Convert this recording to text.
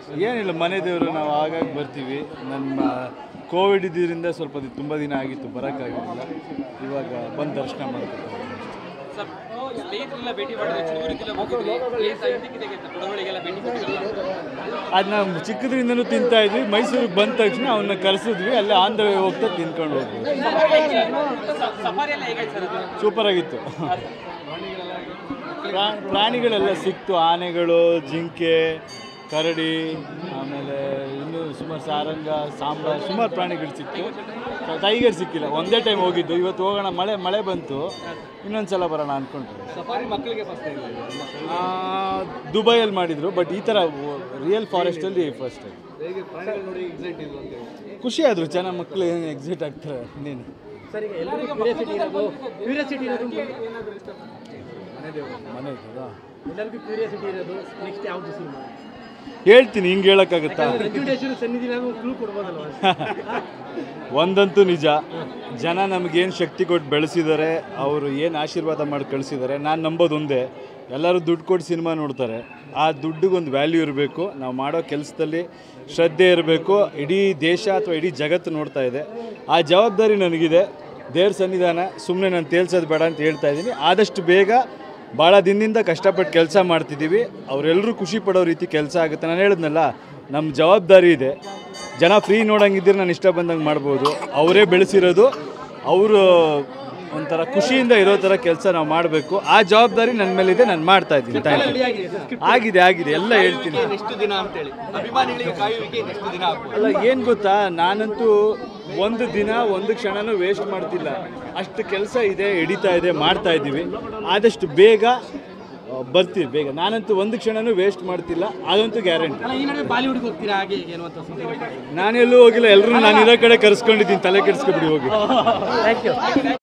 ಏನಿಲ್ಲ ಮನೆ ದೇವರು ನಾವು ಆಗಾಗ ಬರ್ತೀವಿ ನಮ್ಮ ಕೋವಿಡ್ ಇದರಿಂದ ಸ್ವಲ್ಪ ದಿ- ತುಂಬ ದಿನ ಆಗಿತ್ತು ಬರೋಕ್ಕಾಗಿರಲಿಲ್ಲ ಇವಾಗ ಬಂದು ದರ್ಶನ ಮಾಡ್ಕೊತೀವಿ ಸರ್ ಸ್ನೇಹಿತರೆಲ್ಲ ಭೇಟಿ ಮಾಡಿದ್ರೆ ಚಿಗುರಿಗೆಲ್ಲ ಹೋಗಿದ್ರಿ ಪ್ಲೇಸ್ ಇದಕ್ಕಿದೆ ಕೊಡವಳಿಗೆಲ್ಲ ಭೇಟಿ ಕೊಟ್ಟಿರಲ್ಲ ಅದು ನಾವು ಚಿಕ್ಕದ್ರಿಂದನೂ ತಿಂತಾ ಇದ್ವಿ ಮೈಸೂರಿಗೆ ಬಂದ ತಕ್ಷಣ ಅವನ್ನ ಕರೆಸಿದ್ವಿ ಅಲ್ಲಿ ಆನ್ ದ ವೇ ಹೋಗ್ತಾ ತಿನ್ಕೊಂಡು ಹೋದ್ವಿ ಸಫಾರಿ ಎಲ್ಲ ಹೇಗಾಯ್ತು ಸರ್ ಅದು ಸೂಪರ್ ಆಗಿತ್ತು ಪ್ರಾ- ಪ್ರಾಣಿಗಳೆಲ್ಲ ಸಿಕ್ತು ಆನೆಗಳು ಜಿಂಕೆ ಕರಡಿ ಆಮೇಲೆ ಇನ್ನೂ ಸುಮಾರು ಸಾರಂಗ ಸಾಂಬ ಸುಮಾರು ಪ್ರಾಣಿಗಳು ಸಿಕ್ತು ಟೈಗರ್ ಸಿಕ್ಕಿಲ್ಲ ಒಂದೇ ಟೈಮ್ ಹೋಗಿದ್ದು ಇವತ್ತು ಹೋಗೋಣ ಮಳೆ ಮಳೆ ಬಂತು ಇನ್ನೊಂದು ಸಲ ಬರೋಣ ಅಂದ್ಕೊಂಡ್ರು ಸಫಾರಿ ಮಕ್ಕಳಿಗೆ ಫಸ್ಟ್ ದುಬೈಯಲ್ಲಿ ಮಾಡಿದರು ಬಟ್ ಈ ಥರ ರಿಯಲ್ ಫಾರೆಸ್ಟಲ್ಲಿ ಫಸ್ಟ್ ಟೈಮ್ ಹೇಗೆ ಪ್ರಾಣಿಗಳು ನೋಡಿ ಎಕ್ಸೈಟ್ ಇದು ಅಂತ ಖುಷಿ ಆದರು ಚೆನ್ನಾಗಿ ಮಕ್ಕಳು ಏನು ಎಕ್ಸಿಟ್ ಆಗ್ತಾರೆ ಇನ್ನೇನು ಸರ್ ಈಗ ಎಲ್ಲರಿಗೂ ಕ್ಯೂರಿಯಾಸಿಟಿ ಇರೋದು ಕ್ಯೂರಿಯಾಸಿಟಿ ಇರೋದು ಮನೆ ಇದ್ದದಾ ಎಲ್ಲರಿಗೂ ಕ್ಯೂರಿಯಾಸಿಟಿ ಇರೋದು ನೆಕ್ಸ್ಟ್ ಯಾವುದು ಸಿನಿಮಾ ಹೇಳ್ತೀನಿ ಹಿಂಗೆ ಹೇಳೋಕ್ಕಾಗುತ್ತಾ ವೆಂಕಟೇಶ್ವರ ಸನ್ನಿಧಿ ನಾವು ಕ್ಲೂ ಕೊಡ್ಬೋದಲ್ವ ಒಂದಂತೂ ನಿಜ ಜನ ನಮಗೇನು ಶಕ್ತಿ ಕೊಟ್ಟು ಬೆಳೆಸಿದ್ದಾರೆ ಅವರು ಏನು ಆಶೀರ್ವಾದ ಮಾಡಿ ಕಳಿಸಿದ್ದಾರೆ ನಾನು ನಂಬೋದು ಒಂದೇ ಎಲ್ಲರೂ ದುಡ್ಡು ಕೊಟ್ಟು ಸಿನಿಮಾ ನೋಡ್ತಾರೆ ಆ ದುಡ್ಡಿಗೊಂದು ವ್ಯಾಲ್ಯೂ ಇರಬೇಕು ನಾವು ಮಾಡೋ ಕೆಲಸದಲ್ಲಿ ಶ್ರದ್ಧೆ ಇರಬೇಕು ಇಡೀ ದೇಶ ಅಥವಾ ಇಡೀ ಜಗತ್ತು ನೋಡ್ತಾ ಇದೆ ಆ ಜವಾಬ್ದಾರಿ ನನಗಿದೆ ದೇವ್ರ ಸನ್ನಿಧಾನ ಸುಮ್ಮನೆ ನಾನು ತೇಲ್ಸೋದು ಬೇಡ ಅಂತ ಹೇಳ್ತಾ ಇದ್ದೀನಿ ಆದಷ್ಟು ಬೇಗ ಭಾಳ ದಿನದಿಂದ ಕಷ್ಟಪಟ್ಟು ಕೆಲಸ ಮಾಡ್ತಿದ್ದೀವಿ ಅವರೆಲ್ಲರೂ ಖುಷಿ ಪಡೋ ರೀತಿ ಕೆಲಸ ಆಗುತ್ತೆ ನಾನು ಹೇಳಿದ್ನಲ್ಲ ನಮ್ಮ ಜವಾಬ್ದಾರಿ ಇದೆ ಜನ ಫ್ರೀ ನೋಡಂಗಿದ್ರೆ ನಾನು ಇಷ್ಟ ಬಂದಂಗೆ ಮಾಡ್ಬೋದು ಅವರೇ ಬೆಳೆಸಿರೋದು ಅವರು ಒಂಥರ ಖುಷಿಯಿಂದ ಇರೋ ಥರ ಕೆಲಸ ನಾವು ಮಾಡಬೇಕು ಆ ಜವಾಬ್ದಾರಿ ನನ್ನ ಮೇಲಿದೆ ನಾನು ಮಾಡ್ತಾ ಇದ್ದೀನಿ ಥ್ಯಾಂಕ್ ಯು ಆಗಿದೆ ಆಗಿದೆ ಎಲ್ಲ ಹೇಳ್ತೀನಿ ಎಷ್ಟು ದಿನ ಅಂತೇಳಿ ಅಭಿಮಾನಿಗಳಿಗೆ ಕಾಯುವಿಕೆ ಎಷ್ಟು ದಿನ ಆಗ್ಬೋದು ಅಲ್ಲ ಏನು ಗೊತ್ತಾ ನಾನಂತೂ ಒಂದು ದಿನ ಒಂದು ಕ್ಷಣನೂ ವೇಸ್ಟ್ ಮಾಡ್ತಿಲ್ಲ ಅಷ್ಟು ಕೆಲಸ ಇದೆ ಹಿಡಿತಾ ಇದೆ ಮಾಡ್ತಾ ಇದ್ದೀವಿ ಆದಷ್ಟು ಬೇಗ ಆ, ಬರ್ತೀವಿ ಬೇಗ ನಾನಂತೂ ಒಂದು ಕ್ಷಣನೂ ವೇಸ್ಟ್ ಮಾಡ್ತಿಲ್ಲ ಅದಂತೂ ಗ್ಯಾರಂಟಿ ಅಲ್ಲ ಈ ನಡುವೆ ಬಾಲಿವುಡ್ಗೆ ಹೋಗ್ತೀರಾ ಹಾಗೆ ಹೀಗೆ ಅನ್ನುವಂಥ ಸುದ್ದಿ ನಾನೆಲ್ಲೂ ಹೋಗಿಲ್ಲ ಎಲ್ಲರೂ ನಾನಿರೋ ಕಡೆ ಕರೆಸ್ಕೊಂಡಿದ್ದೀನಿ ತಲೆ ಕೆಡಿಸ್ಕೊಬಿಡಿ ಹೋಗಿ ಥ್ಯಾಂಕ್ ಯು